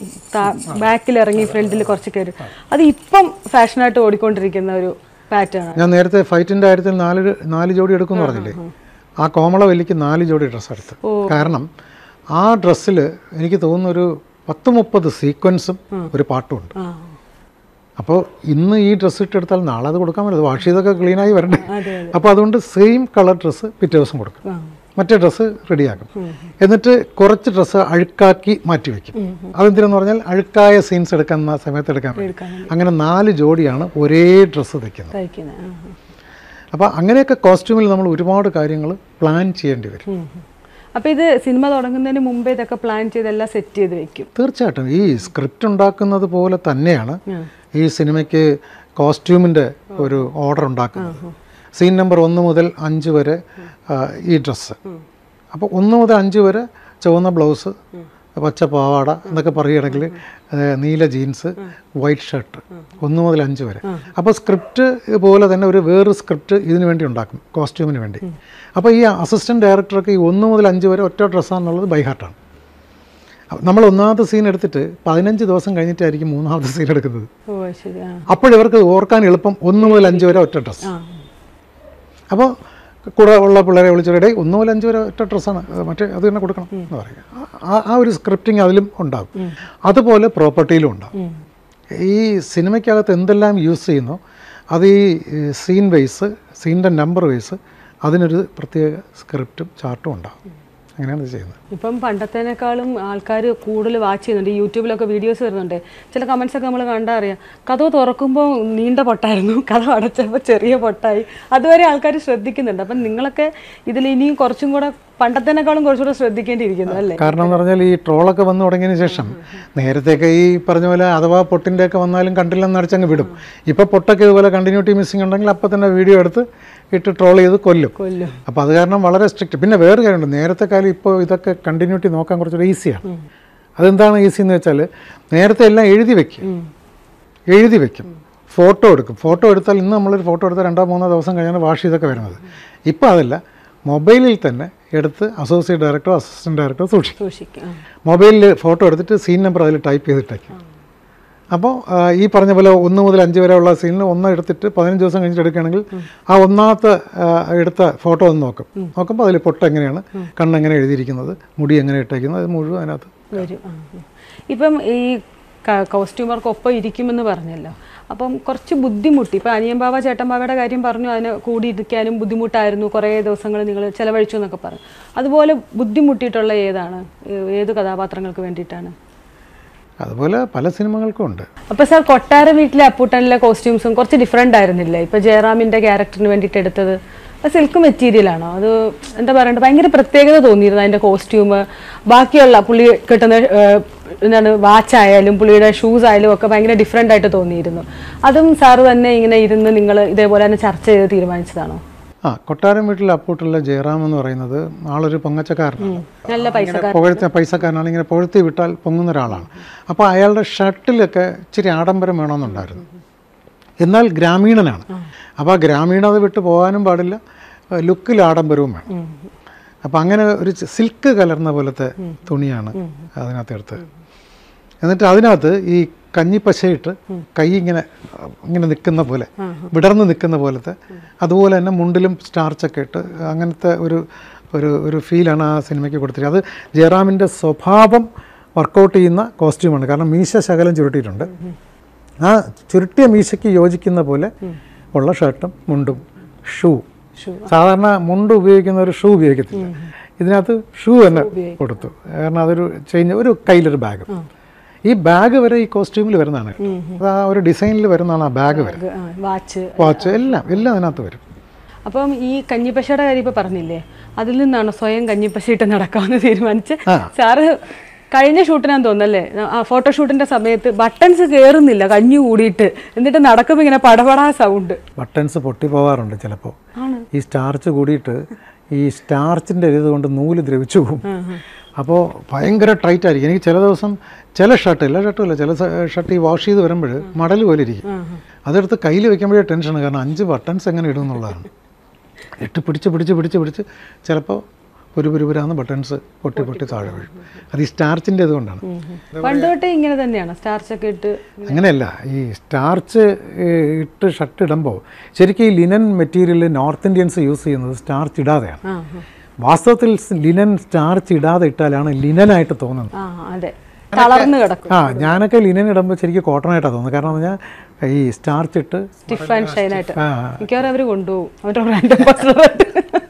[SPEAKER 1] ബാക്കിൽ ഇറങ്ങി ഫ്രണ്ടിൽ കുറച്ച് കയറി അത് ഇപ്പം ഫാഷനായിട്ട് ഓടിക്കൊണ്ടിരിക്കുന്ന ഒരു പാറ്റേൺ ആണ്
[SPEAKER 2] ഞാൻ നേരത്തെ ഫൈറ്റിൻ്റെ കാര്യത്തിൽ നാല് നാല് ജോഡി എടുക്കുമെന്ന് പറഞ്ഞില്ലേ ആ കോമളവല്ലിക്ക് നാല് ജോഡി ഡ്രസ്സ് എടുത്ത് കാരണം ആ ഡ്രസ്സിൽ എനിക്ക് തോന്നുന്ന ഒരു പത്ത് മുപ്പത് സീക്വൻസും ഒരു പാട്ടും ഉണ്ട്
[SPEAKER 1] ആ
[SPEAKER 2] അപ്പോൾ ഇന്ന് ഈ ഡ്രസ്സ് ഇട്ടെടുത്താൽ നാളെ അത് കൊടുക്കാൻ പറ്റില്ല വാഷ് ചെയ്തൊക്കെ ക്ലീനായി വരണ്ടേ
[SPEAKER 1] അതെ
[SPEAKER 2] അപ്പോൾ അതുകൊണ്ട് സെയിം കളർ ഡ്രസ്സ് പിറ്റേ ദിവസം കൊടുക്കും
[SPEAKER 1] ആ
[SPEAKER 2] മറ്റേ ഡ്രസ്സ് റെഡിയാക്കും എന്നിട്ട് കുറച്ച് ഡ്രസ്സ് അഴുക്കാക്കി മാറ്റി വെക്കും അതെന്തിനെന്ന് പറഞ്ഞാൽ അഴുക്കായ സീൻസ് എടുക്കുന്ന സമയത്ത് എടുക്കാൻ പറ്റും
[SPEAKER 1] എടുക്കാൻ
[SPEAKER 2] അങ്ങനെ നാല് ജോഡിയാണ് ഒരേ ഡ്രസ്സ് തയ്ക്കുന്നത്
[SPEAKER 1] തയ്ക്കുന്നത് ആ, ആ.
[SPEAKER 2] അപ്പോൾ അങ്ങനെയൊക്കെ കോസ്റ്റ്യൂമിൽ നമ്മൾ ഒരുപാട് കാര്യങ്ങൾ പ്ലാൻ ചെയ്യേണ്ടി വരും
[SPEAKER 1] ഉം, ഉം. അപ്പൊ ഇത് സിനിമ തുടങ്ങുന്നതിന് മുമ്പേ ഇതൊക്കെ പ്ലാൻ ചെയ്ത് എല്ലാം സെറ്റ് ചെയ്ത് വെക്കും
[SPEAKER 2] തീർച്ചയായിട്ടും ഈ സ്ക്രിപ്റ്റ് ഉണ്ടാക്കുന്നത് പോലെ തന്നെയാണ്
[SPEAKER 1] ഉം.
[SPEAKER 2] ഈ സിനിമയ്ക്ക് കോസ്റ്റ്യൂമിൻ്റെ ഒരു ഓർഡർ ഉണ്ടാക്കുന്നത് സീൻ നമ്പർ ഒന്ന് മുതൽ അഞ്ച് വരെ ആ, ഈ ഡ്രസ്സ് അപ്പോൾ ഒന്ന് മുതൽ അഞ്ച് വരെ ചുവന്ന ബ്ലൗസ് പച്ച പാവാട എന്നൊക്കെ പറയുകയാണെങ്കിൽ ഏഹ്, നീല ജീൻസ് വൈറ്റ് ഷർട്ട് ഒന്ന് മുതൽ അഞ്ച് വരെ അപ്പോൾ സ്ക്രിപ്റ്റ് പോലെ തന്നെ ഒരു വേറൊരു സ്ക്രിപ്റ്റ് ഇതിനു വേണ്ടി ഉണ്ടാക്കും കോസ്റ്റ്യൂമിന് വേണ്ടി അപ്പോൾ ഈ അസിസ്റ്റൻറ്റ് ഡയറക്ടർക്ക് ഈ ഒന്ന് മുതൽ അഞ്ച് വരെ ഒറ്റ ഡ്രസ്സാണെന്നുള്ളത് ബൈഹാർട്ടാണ് നമ്മൾ ഒന്നാമത്തെ സീൻ എടുത്തിട്ട് പതിനഞ്ച് ദിവസം കഴിഞ്ഞിട്ടായിരിക്കും മൂന്നാമത്തെ സീൻ എടുക്കുന്നത്
[SPEAKER 1] ഓ ശരി ആ
[SPEAKER 2] അപ്പോഴിവർക്ക് ഓർക്കാൻ എളുപ്പം ഒന്ന് മുതൽ അഞ്ച് വരെ ഒറ്റ ഡ്രസ്സ്
[SPEAKER 1] ആ
[SPEAKER 2] അപ്പോൾ കൂടെ ഉള്ള പിള്ളേരെ വിളിച്ചിടെ ഒന്ന് മുതൽ അഞ്ച് വരെ ഒറ്റ ഡ്രസ്സാണ് മറ്റേ അത് തന്നെ കൊടുക്കണം എന്ന് പറയുക ആ- ആ ഒരു സ്ക്രിപ്റ്റിംഗ് അതിലും ഉണ്ടാകും അതുപോലെ പ്രോപ്പർട്ടിയിലും ഉണ്ടാകും
[SPEAKER 1] ഉം.
[SPEAKER 2] ഈ സിനിമയ്ക്കകത്ത് എന്തെല്ലാം യൂസ് ചെയ്യുന്നോ അത് ഈ സീൻ വൈസ് സീനിൻ്റെ നമ്പർ വൈസ് അതിനൊരു പ്രത്യേക സ്ക്രിപ്റ്റും ചാർട്ടും ഉണ്ടാകും അങ്ങനെയാണ് ഇത് ചെയ്യുന്നത്
[SPEAKER 1] ഇപ്പം പണ്ടത്തേനേക്കാളും ആൾക്കാർ കൂടുതൽ വാച്ച് ചെയ്യുന്നുണ്ട് ഈ യൂട്യൂബിലൊക്കെ വീഡിയോസ് വരുന്നുണ്ട് ചില കമൻസ് ഒക്കെ നമ്മൾ കണ്ടാൽ അറിയാം കഥ തുറക്കുമ്പോൾ നീണ്ട പൊട്ടായിരുന്നു കഥ അടച്ചപ്പോൾ ചെറിയ പൊട്ടായി അതുവരെ ആൾക്കാർ ശ്രദ്ധിക്കുന്നുണ്ട് അപ്പം നിങ്ങളൊക്കെ ഇതിൽ ഇനിയും കുറച്ചും കൂടെ പണ്ടത്തേനേക്കാളും കുറച്ചുകൂടെ ശ്രദ്ധിക്കേണ്ടിയിരിക്കുന്നു അല്ലേ
[SPEAKER 2] കാരണം എന്ന് പറഞ്ഞാൽ ഈ ട്രോളൊക്കെ വന്നു തുടങ്ങിയതിന് ശേഷം നേരത്തെയൊക്കെ ഈ പറഞ്ഞ പോലെ അഥവാ പൊട്ടിൻ്റെ ഒക്കെ വന്നാലും കണ്ടില്ലെന്ന് അടിച്ചങ്ങ് വിടും ഇപ്പോൾ പൊട്ടൊക്കെ ഇതുപോലെ കണ്ടിന്യൂറ്റി മിസ്സിംഗ് ഉണ്ടെങ്കിൽ അപ്പോൾ തന്നെ വീഡിയോ എടുത്ത് ഇട്ട് ട്രോൾ ചെയ്ത് കൊല്ലും
[SPEAKER 1] കൊല്ലും
[SPEAKER 2] അപ്പോൾ അത് കാരണം വളരെ സ്ട്രിക്റ്റ് പിന്നെ വേറെ കാര്യമുണ്ട് നേരത്തെ കാലം ഇപ്പോൾ ഇതൊക്കെ കണ്ടിന്യൂറ്റി നോക്കാൻ കുറച്ചുകൂടെ ഈസിയാണ് അതെന്താണ് ഈസി എന്ന് വെച്ചാൽ നേരത്തെ എല്ലാം എഴുതി വെക്കും എഴുതി വെക്കും ഫോട്ടോ എടുക്കും ഫോട്ടോ എടുത്താൽ ഇന്ന് നമ്മളൊരു ഫോട്ടോ എടുത്താൽ രണ്ടോ മൂന്നോ ദിവസം കഴിഞ്ഞാണ് വാഷ് ചെയ്തൊക്കെ വരുന്നത് ഇപ്പോൾ അതല്ല മൊബൈലിൽ തന്നെ എടുത്ത് അസോസിയേറ്റ് ഡയറക്ടറോ അസിസ്റ്റൻറ്റ് ഡയറക്ടറോ സൂക്ഷിക്കും
[SPEAKER 1] സൂക്ഷിക്കും ആ.
[SPEAKER 2] മൊബൈലിൽ ഫോട്ടോ എടുത്തിട്ട് സീൻ നമ്പർ അതിൽ ടൈപ്പ് ചെയ്തിട്ടേക്കും അപ്പോൾ ആ, ഈ പറഞ്ഞ പോലെ ഒന്ന് മുതൽ അഞ്ച് വരെയുള്ള സീനിൽ ഒന്ന് എടുത്തിട്ട് പതിനഞ്ച് ദിവസം കഴിഞ്ഞിട്ട് എടുക്കുകയാണെങ്കിൽ ആ ഒന്നാമത്തെ ആ, എടുത്ത ഫോട്ടോ ഒന്ന് നോക്കും നോക്കുമ്പോൾ അതിൽ പൊട്ട് എങ്ങനെയാണ് കണ്ണെങ്ങനെ എഴുതിയിരിക്കുന്നത് മുടി എങ്ങനെ ഇട്ടേക്കുന്നത് അത് മുഴുവൻ അതിനകത്ത്
[SPEAKER 1] വരും ആ, ആ. ഇപ്പം ഈ കോസ്റ്റ്യൂമർക്കൊപ്പം ഇരിക്കുമെന്ന് പറഞ്ഞല്ലോ അപ്പം കുറച്ച് ബുദ്ധിമുട്ടി ഇപ്പം അനിയൻബാവ ചേട്ടൻബാവയുടെ കാര്യം പറഞ്ഞു അതിന് കൂടി ഇരിക്കാനും ബുദ്ധിമുട്ടായിരുന്നു കുറേ ദിവസങ്ങൾ നിങ്ങൾ ചിലവഴിച്ചു എന്നൊക്കെ പറഞ്ഞു അതുപോലെ ബുദ്ധിമുട്ടിയിട്ടുള്ള ഏതാണ് ഏ- ഏത് കഥാപാത്രങ്ങൾക്ക് വേണ്ടിയിട്ടാണ്
[SPEAKER 2] അതുപോലെ പല സിനിമകൾക്കും ഉണ്ട്
[SPEAKER 1] അപ്പൊ സാർ കൊട്ടാര വീട്ടിലെ അപ്പൂട്ടനിലെ കോസ്റ്റ്യൂംസും കുറച്ച് ഡിഫറെൻ്റ് ആയിരുന്നില്ലേ ഇപ്പൊ ജയറാമിന്റെ ക്യാരക്ടറിന് വേണ്ടിയിട്ട് എടുത്തത് അത് സിൽക്ക് മെറ്റീരിയലാണോ അത് എന്താ പറയണ്ടത് ഭയങ്കര പ്രത്യേകത തോന്നിയിരുന്നു അതിന്റെ കോസ്റ്റ്യൂം ബാക്കിയുള്ള പുള്ളി കിട്ടുന്ന ഏഹ്, എന്താണ് വാച്ച് ആയാലും പുള്ളിയുടെ ഷൂസ് ആയാലും ഒക്കെ ഭയങ്കര ഡിഫറെൻ്റ് ആയിട്ട് തോന്നിയിരുന്നു അതും സാറ് തന്നെ ഇങ്ങനെ ഇരുന്ന് നിങ്ങൾ ഇതേപോലെ തന്നെ ചർച്ച ചെയ്ത് തീരുമാനിച്ചതാണോ
[SPEAKER 2] ആ കൊട്ടാരം വീട്ടിൽ അപ്പൂട്ടുള്ള ജയറാം എന്ന് പറയുന്നത് ആളൊരു പൊങ്ങച്ചക്കാരനാണ്
[SPEAKER 1] നല്ല പൈസ
[SPEAKER 2] ഇങ്ങനെ പുകഴ്ത്ത പൈസക്കാരനാണ് ഇങ്ങനെ പുകഴ്ത്തി വിട്ടാൽ പൊങ്ങുന്ന ഒരാളാണ് അപ്പോൾ അയാളുടെ ഷർട്ടിലൊക്കെ ഇച്ചിരി ആഡംബരം വേണമെന്നുണ്ടായിരുന്നു എന്നാൽ ഗ്രാമീണനാണ് അപ്പോൾ ആ ഗ്രാമീണത വിട്ട് പോകാനും പാടില്ല ഏഹ് ലുക്കിൽ ആഡംബരവും വേണം അപ്പോൾ അങ്ങനെ ഒരു ചി- സിൽക്ക് കലർന്ന പോലത്തെ തുണിയാണ് അതിനകത്ത് എടുത്തത് എന്നിട്ട് അതിനകത്ത് ഈ കഞ്ഞിപ്പശയിട്ട് കൈ ഇങ്ങനെ അഹ് ഇങ്ങനെ നിൽക്കുന്ന പോലെ വിടർന്ന് നിൽക്കുന്ന പോലത്തെ അതുപോലെ തന്നെ മുണ്ടിലും സ്റ്റാർച്ചൊക്കെ ഇട്ട് അങ്ങനത്തെ ഒരു ഒരു ഒരു ഫീലാണ് ആ സിനിമയ്ക്ക് കൊടുത്തിരിക്കുന്നത് അത് ജയറാമിൻ്റെ സ്വഭാവം വർക്കൗട്ട് ചെയ്യുന്ന കോസ്റ്റ്യൂമാണ് കാരണം മീശ ശകലം ചുരുട്ടിയിട്ടുണ്ട് ആ ചുരുട്ടിയ മീശയ്ക്ക് യോജിക്കുന്ന പോലെ ഉള്ള ഷർട്ടും മുണ്ടും ഷൂ
[SPEAKER 1] ഷൂ
[SPEAKER 2] സാധാരണ മുണ്ട് ഉപയോഗിക്കുന്ന ഒരു ഷൂ ഉപയോഗിക്കത്തില്ല ഇതിനകത്ത് ഷൂ തന്നെ കൊടുത്തു കാരണം അതൊരു ചേഞ്ച് ഒരു കയ്യിലൊരു ബാഗും ഈ ബാഗ് വരെ ഈ കോസ്റ്റ്യൂമിൽ വരുന്നതാണ് അത് ആ ഒരു ഡിസൈനിൽ വരുന്നതാണ് ആ ബാഗ് വരെ
[SPEAKER 1] വാച്ച്
[SPEAKER 2] വാച്ച് എല്ലാം എല്ലാം അതിനകത്ത് വരും
[SPEAKER 1] അപ്പം ഈ കഞ്ഞിപ്പശയുടെ കാര്യം ഇപ്പൊ പറഞ്ഞില്ലേ അതിൽ നിന്നാണ് സ്വയം കഞ്ഞിപ്പശ ഇട്ട് നടക്കാമെന്ന് തീരുമാനിച്ച്
[SPEAKER 2] ആ.
[SPEAKER 1] സാറ് കഴിഞ്ഞ ഷൂട്ടിനാന്ന് തോന്നല്ലേ ആ ഫോട്ടോഷൂട്ടിന്റെ സമയത്ത് ബട്ടൺസ് കേറുന്നില്ല കഞ്ഞി കൂടിയിട്ട് എന്നിട്ട് നടക്കുമ്പോൾ ഇങ്ങനെ പടപടാ സൗണ്ട്
[SPEAKER 2] ബട്ടൺസ് പൊട്ടിപ്പോവാറുണ്ട് ചിലപ്പോൾ
[SPEAKER 1] ആണ്
[SPEAKER 2] ഈ സ്റ്റാർച്ച് കൂടിയിട്ട് ഈ സ്റ്റാർച്ചിൻ്റെ ഇത് കൊണ്ട് നൂല് ദ്രവിച്ചു പോകും അപ്പോൾ ഭയങ്കര ടൈറ്റ് ആയിരിക്കും എനിക്ക് ചില ദിവസം ചില ഷർട്ട് എല്ലാ ഷർട്ടും ഇല്ല ചില ഷർട്ട് ഈ വാഷ് ചെയ്ത് വരുമ്പോൾ മടൽ പോലെ ഇരിക്കും അതെടുത്ത് കയ്യിൽ വെക്കുമ്പോഴേ ടെൻഷനാണ് കാരണം അഞ്ച് ബട്ടൺസ് എങ്ങനെ ഇടും എന്നുള്ളതാണ് ഇട്ട് പിടിച്ച് പിടിച്ച് പിടിച്ച് പിടിച്ച് ചിലപ്പോൾ ഒരു പുരുപുരാന്ന് ബട്ടൺസ് പൊട്ടി പൊട്ടി താഴെ വീഴും അത് ഈ സ്റ്റാർച്ചിൻ്റെ ഇതുകൊണ്ടാണ്
[SPEAKER 1] പണ്ട് തൊട്ടേ ഇങ്ങനെ തന്നെയാണ് സ്റ്റാർച്ച് ഒക്കെ ഇട്ട്
[SPEAKER 2] അങ്ങനെയല്ല ഈ സ്റ്റാർച്ച് ഇട്ട് ഷർട്ട് ഇടുമ്പോൾ ശരിക്കും ഈ linen material north Indians use ചെയ്യുന്നത് സ്റ്റാർച്ച് ഇടാതെയാണ്
[SPEAKER 1] ആ
[SPEAKER 2] വാസ്തവത്തിൽ ലിനൻ സ്റ്റാർച്ച് ഇടാതെ ഇട്ടാലാണ് ലിനനായിട്ട് തോന്നുന്നത്
[SPEAKER 1] ആ അതെ തളർന്ന് കിടക്കും
[SPEAKER 2] ആ ഞാനൊക്കെ ലിനൻ ഇടുമ്പോൾ ശരിക്കും കോട്ടൺ ആയിട്ടാണ് തോന്നുന്നത് കാരണം എന്ന് പറഞ്ഞാൽ ഈ സ്റ്റാർച്ച് ഇട്ട്
[SPEAKER 1] സ്റ്റിഫ് ആൻഡ് ഷൈൻ ആയിട്ട്
[SPEAKER 2] ആ
[SPEAKER 1] മിക്കവാറും അവര് കൊണ്ടുപോകും അവരുടെ ബ്രാൻഡ് അംബാസഡറായിട്ട്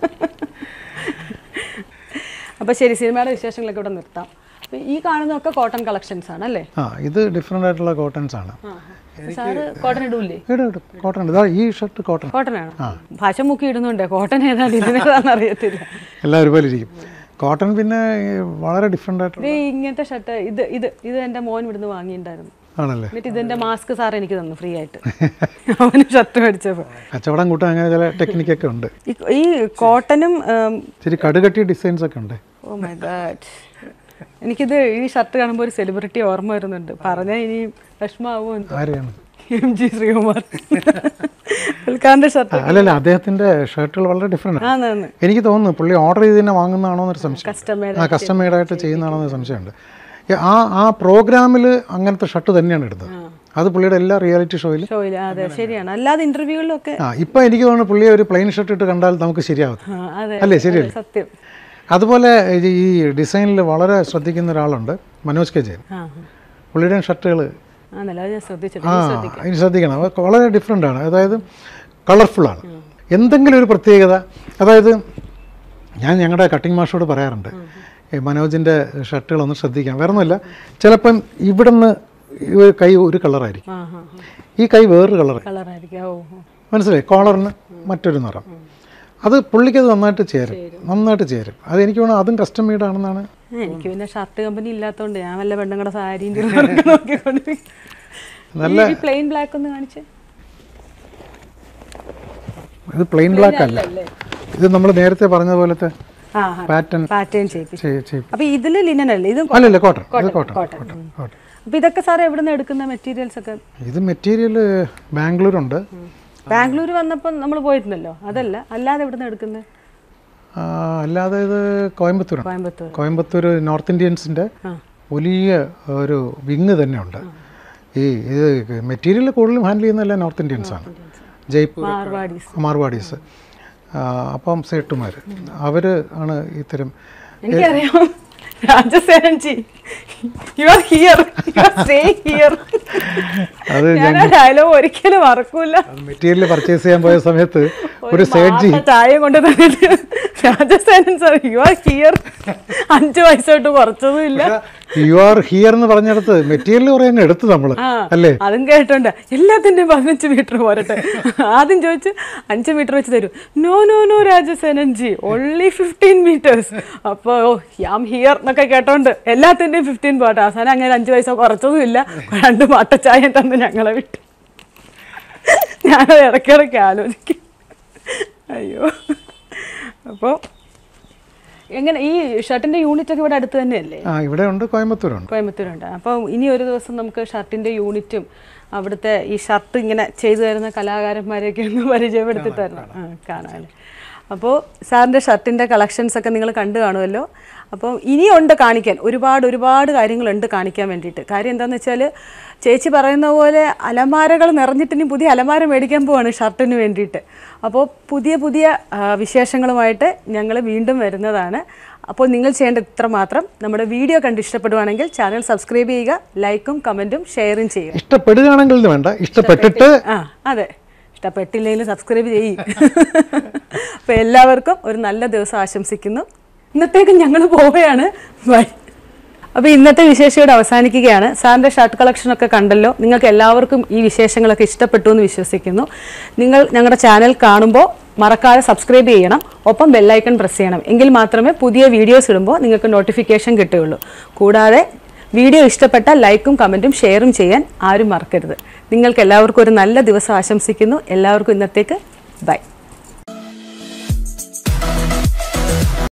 [SPEAKER 1] അപ്പൊ ശരി സിനിമയുടെ വിശേഷങ്ങളൊക്കെ ഇവിടെ നിർത്താം അപ്പൊ ഈ കാണുന്നതൊക്കെ കോട്ടൺ കളക്ഷൻസ് ആണ് അല്ലേ
[SPEAKER 2] ആ ഇത് ഡിഫറെൻ്റ് ആയിട്ടുള്ള കോട്ടൺസ് ആണ്
[SPEAKER 1] സാറ് കോട്ടൺ ഇടൂലേ
[SPEAKER 2] ഇടും ഇടും കോട്ടൺ ഇതാ ഈ ഷർട്ട് കോട്ടൺ
[SPEAKER 1] കോട്ടൺ ആണ് ഭാഷ മുക്കി ഇടുന്നുണ്ട് കോട്ടൺ ഏതാണ് ഇതിനേതാണെന്ന് അറിയത്തില്ല
[SPEAKER 2] എല്ലാം ഒരുപോലെ ഇരിക്കും കോട്ടൺ പിന്നെ ഈ വളരെ ഡിഫറെൻ്റ് ആയിട്ടുള്ള
[SPEAKER 1] ഇത് ഇങ്ങനത്തെ ഷർട്ട് ഇത് ഇത് ഇത് എൻ്റെ മോൻ ഇവിടുന്ന് വാങ്ങിയിട്ടുണ്ടായിരുന്നു
[SPEAKER 2] ആണല്ലേ
[SPEAKER 1] എന്നിട്ട് ഇതിന്റെ മാസ്ക് സാർ എനിക്ക് തന്നു ഫ്രീ ആയിട്ട് അവന് ഷർട്ട് മേടിച്ചപ്പോൾ
[SPEAKER 2] കച്ചവടം കൂട്ടാൻ അങ്ങനെ ചില ടെക്നിക്കൊക്കെ ഉണ്ട്
[SPEAKER 1] ഈ- ഈ കോട്ടനും
[SPEAKER 2] ഇച്ചിരി കടുകട്ടിയ ഡിസൈൻസ് ഒക്കെ ഉണ്ട്
[SPEAKER 1] ഓ മൈ ഗാഡ് എനിക്കിത് ഈ ഷർട്ട് കാണുമ്പോൾ ഒരു സെലിബ്രിറ്റി ഓർമ്മ വരുന്നുണ്ട് പറഞ്ഞാൽ ഇനി വിഷമാവോ എന്തോ
[SPEAKER 2] ആരെയാണ്
[SPEAKER 1] എം ജി ശ്രീകുമാർ പുൽക്കാരൻ്റെ ഷർട്ട്
[SPEAKER 2] ആ, അല്ലല്ല അദ്ദേഹത്തിന്റെ ഷർട്ടുകൾ വളരെ ഡിഫറെൻ്റ് ആണ്
[SPEAKER 1] ആന്ന്
[SPEAKER 2] എനിക്ക് തോന്നുന്നു പുള്ളി ഓർഡർ ചെയ്ത് തന്നെ വാങ്ങുന്നതാണോ എന്നൊരു സംശയം
[SPEAKER 1] കസ്റ്റമർ
[SPEAKER 2] ആ കസ്റ്റം മെയ്ഡായിട്ട് ചെയ്യുന്നതാണോ എന്നൊരു സംശയമുണ്ട് ഈ ആ ആ പ്രോഗ്രാമിൽ അങ്ങനത്തെ ഷർട്ട് തന്നെയാണ് ഇടുന്നത് അത് പുള്ളിയുടെ എല്ലാ റിയാലിറ്റി ഷോയിലും
[SPEAKER 1] ഷോയിൽ അതെ ശരിയാണ് അല്ലാതെ ഇന്റർവ്യൂകളിലൊക്കെ
[SPEAKER 2] ആ ഇപ്പം എനിക്ക് തോന്നുന്നു പുള്ളിയെ ഒരു പ്ലെയിൻ ഷർട്ട് ഇട്ട് കണ്ടാൽ നമുക്ക് ശരിയാവും
[SPEAKER 1] ആ, അതെ
[SPEAKER 2] അല്ലേ ശരിയല്ലേ
[SPEAKER 1] സത്യം
[SPEAKER 2] അതുപോലെ ഇത് ഈ ഡിസൈനിൽ വളരെ ശ്രദ്ധിക്കുന്ന ഒരാളുണ്ട് മനോജ് കെ ജയൻ
[SPEAKER 1] ആ
[SPEAKER 2] പുള്ളിയുടെ ഷർട്ടുകൾ
[SPEAKER 1] ആന്നല്ലോ അത് ഞാൻ ശ്രദ്ധിച്ചിട്ട്
[SPEAKER 2] ആ അതിന് ശ്രദ്ധിക്കണം അത് വളരെ ഡിഫറെൻ്റ് ആണ് അതായത് കളർഫുള്ളാണ് എന്തെങ്കിലും ഒരു പ്രത്യേകത അതായത് ഞാൻ ഞങ്ങളുടെ കട്ടിംഗ് മാഷോട് പറയാറുണ്ട് ഈ മനോജിൻ്റെ ഷർട്ടുകളൊന്ന് ശ്രദ്ധിക്കാം വേറെ ഒന്നുമില്ല ചിലപ്പം ഇവിടുന്ന് ഈ ഒരു കൈ ഒരു കളറായിരിക്കും
[SPEAKER 1] ആ ആ
[SPEAKER 2] ഈ കൈ വേറൊരു കളർ
[SPEAKER 1] കളറായിരിക്കും ഓ ഓ.
[SPEAKER 2] മനസ്സിലായി കോളറിന് മറ്റൊരു നിറം അത് പുള്ളിക്കത് നന്നായിട്ട് ചേരും നന്നായിട്ട് ചേരും അത് എനിക്ക് തോന്നുന്നു അതും കസ്റ്റം മെയ്ഡ് ആണെന്നാണ്
[SPEAKER 1] എനിക്ക് പിന്നെ ഷർട്ട് കമ്പനി ഇല്ലാത്തതുകൊണ്ട് ഞാൻ വല്ല പെണ്ണുങ്ങളുടെ സാരിയും ചുരിദാറൊക്കെ നോക്കിക്കൊണ്ട്
[SPEAKER 2] നല്ല
[SPEAKER 1] ഈ പ്ലെയിൻ ബ്ലാക്ക് ഒന്ന് കാണിച്ചേ
[SPEAKER 2] ഇത് പ്ലെയിൻ ബ്ലാക്ക് അല്ല ഇത് നമ്മൾ നേരത്തെ പറഞ്ഞ പോലത്തെ
[SPEAKER 1] ആ
[SPEAKER 2] പാറ്റേൺ
[SPEAKER 1] പാറ്റേൺ ചെയ്യിപ്പിച്ചു
[SPEAKER 2] ചെയ്യും
[SPEAKER 1] അപ്പൊ ഇതില് ലിനൻ അല്ലേ ഇതും
[SPEAKER 2] അല്ലല്ല കോട്ടൺ ഇത് കോട്ടൺ
[SPEAKER 1] കോട്ടൺ
[SPEAKER 2] കോട്ടൺ
[SPEAKER 1] അപ്പൊ ഇതൊക്കെ സാർ എവിടെ നിന്ന് എടുക്കുന്ന മെറ്റീരിയൽസ് ഒക്കെ
[SPEAKER 2] ഇത് മെറ്റീരിയൽ ബാംഗ്ലൂരുണ്ട്
[SPEAKER 1] ബാംഗ്ലൂർ വന്നപ്പോൾ നമ്മൾ പോയിരുന്നല്ലോ അതല്ല അല്ലാതെ എവിടെ നിന്ന് എടുക്കുന്നത്
[SPEAKER 2] ആ, അല്ലാതെ ഇത് കോയമ്പത്തൂരാണ്
[SPEAKER 1] കോയമ്പത്തൂർ
[SPEAKER 2] കോയമ്പത്തൂർ നോർത്ത് ഇന്ത്യൻസിൻ്റെ
[SPEAKER 1] ആ
[SPEAKER 2] വലിയ ഒരു വിങ് തന്നെയുണ്ട് ഈ ഇത് മെറ്റീരിയൽ കൂടുതലും ഹാൻഡിൽ ചെയ്യുന്നതല്ല നോർത്ത് ഇന്ത്യൻസ് ആണ് ജയ്പൂർ
[SPEAKER 1] മാർവാടീസ്
[SPEAKER 2] മാർവാടീസ് ആ, അപ്പം സേട്ടുമാർ അവർ ആണ് ഇത്തരം
[SPEAKER 1] എനിക്കറിയാം രാജസേനൻജി U are here you are stay here
[SPEAKER 2] അത്
[SPEAKER 1] ഞാൻ ആ ഡയലോഗ് ഒരിക്കലും മറക്കൂല
[SPEAKER 2] മെറ്റീരിയൽ പർച്ചേസ് ചെയ്യാൻ പോയ സമയത്ത് ഒരു സേഡ്ജി
[SPEAKER 1] മാസ ചായ കൊണ്ട് തന്നിട്ട് Rajasenan sir you are here അഞ്ചു വയസ്സോട്ട് കുറച്ചതും ഇല്ല
[SPEAKER 2] യു ആർ ഹിയർ എന്ന് പറഞ്ഞിടത്ത് മെറ്റീരിയൽ കുറേ അങ്ങ് എടുത്തു നമ്മൾ
[SPEAKER 1] ആ
[SPEAKER 2] അല്ലേ
[SPEAKER 1] അതും കേട്ടോണ്ട് എല്ലാത്തിന്റെയും പതിനഞ്ച് മീറ്റർ പോരട്ടെ ആദ്യം ചോദിച്ചു അഞ്ച് മീറ്റർ വെച്ച് തരും no no no രാജസേനൻജി only fifteen metres അപ്പോൾ യാം ഹിയർ എന്നൊക്കെ കേട്ടോണ്ട് എല്ലാത്തിന്റെയും ഫിഫ്റ്റീൻ പോട്ടെ അവസാനം അങ്ങനെ അഞ്ച് പൈസ കുറച്ചതും ഇല്ല രണ്ട് മാട്ടച്ചായ തന്ന് ഞങ്ങളെ വിട്ടു ഞാനത് ഇടയ്ക്കിടയ്ക്ക് ആലോചിക്കും അയ്യോ അപ്പോൾ എങ്ങനെ ഈ ഷർട്ടിന്റെ യൂണിറ്റ് ഒക്കെ ഇവിടെ അടുത്ത് തന്നെയല്ലേ
[SPEAKER 2] ആ ഇവിടെ ഉണ്ട് കോയമ്പത്തൂരുണ്ട്
[SPEAKER 1] കോയമ്പത്തൂരുണ്ട് അപ്പോൾ ഇനി ഒരു ദിവസം നമുക്ക് ഷർട്ടിന്റെ യൂണിറ്റും അവിടുത്തെ ഈ ഷർട്ട് ഇങ്ങനെ ചെയ്തു തരുന്ന കലാകാരന്മാരെയൊക്കെ ഒന്ന് പരിചയപ്പെടുത്തി തരണം ആ കാണാൻ അപ്പോൾ സാറിൻ്റെ ഷർട്ടിൻ്റെ കളക്ഷൻസ് ഒക്കെ നിങ്ങൾ കണ്ടു കാണുമല്ലോ അപ്പോൾ ഇനിയുണ്ട് കാണിക്കാൻ ഒരുപാട് ഒരുപാട് കാര്യങ്ങളുണ്ട് കാണിക്കാൻ വേണ്ടിയിട്ട് കാര്യം എന്താണെന്ന് വെച്ചാൽ ചേച്ചി പറയുന്ന പോലെ അലമാരകൾ നിറഞ്ഞിട്ട് ഇനി പുതിയ അലമാര മേടിക്കാൻ പോവാണ് ഷർട്ടിന് വേണ്ടിയിട്ട് അപ്പോൾ പുതിയ പുതിയ ആ, വിശേഷങ്ങളുമായിട്ട് ഞങ്ങൾ വീണ്ടും വരുന്നതാണ് അപ്പോൾ നിങ്ങൾ ചെയ്യേണ്ട ഇത്ര മാത്രം നമ്മുടെ വീഡിയോ കണ്ട് ഇഷ്ടപ്പെടുവാണെങ്കിൽ ചാനൽ സബ്സ്ക്രൈബ് ചെയ്യുക ലൈക്കും കമൻറ്റും ഷെയറും ചെയ്യുക
[SPEAKER 2] ഇഷ്ടപ്പെടുകയാണെങ്കിൽ എന്ന് വേണ്ട ഇഷ്ടപ്പെട്ടിട്ട്
[SPEAKER 1] ആ അതെ ഇഷ്ടപ്പെട്ടില്ലെങ്കിൽ സബ്സ്ക്രൈബ് ചെയ്യും അപ്പോൾ എല്ലാവർക്കും ഒരു നല്ല ദിവസം ആശംസിക്കുന്നു ഇന്നത്തേക്ക് ഞങ്ങൾ പോവുകയാണ് ബൈ അപ്പോൾ ഇന്നത്തെ വിശേഷം ഇവിടെ അവസാനിക്കുകയാണ് സാറിൻ്റെ ഷർട്ട് കളക്ഷൻ ഒക്കെ കണ്ടല്ലോ നിങ്ങൾക്ക് എല്ലാവർക്കും ഈ വിശേഷങ്ങളൊക്കെ ഇഷ്ടപ്പെട്ടു എന്ന് വിശ്വസിക്കുന്നു നിങ്ങൾ ഞങ്ങളുടെ ചാനൽ കാണുമ്പോൾ മറക്കാതെ സബ്സ്ക്രൈബ് ചെയ്യണം ഒപ്പം ബെല്ലൈക്കൺ പ്രസ് ചെയ്യണം എങ്കിൽ മാത്രമേ പുതിയ വീഡിയോസ് ഇടുമ്പോൾ നിങ്ങൾക്ക് നോട്ടിഫിക്കേഷൻ കിട്ടുകയുള്ളൂ കൂടാതെ വീഡിയോ ഇഷ്ടപ്പെട്ടാൽ ലൈക്കും കമൻറ്റും ഷെയറും ചെയ്യാൻ ആരും മറക്കരുത് നിങ്ങൾക്ക് എല്ലാവർക്കും ഒരു നല്ല ദിവസം ആശംസിക്കുന്നു എല്ലാവർക്കും ഇന്നത്തേക്ക് ബൈ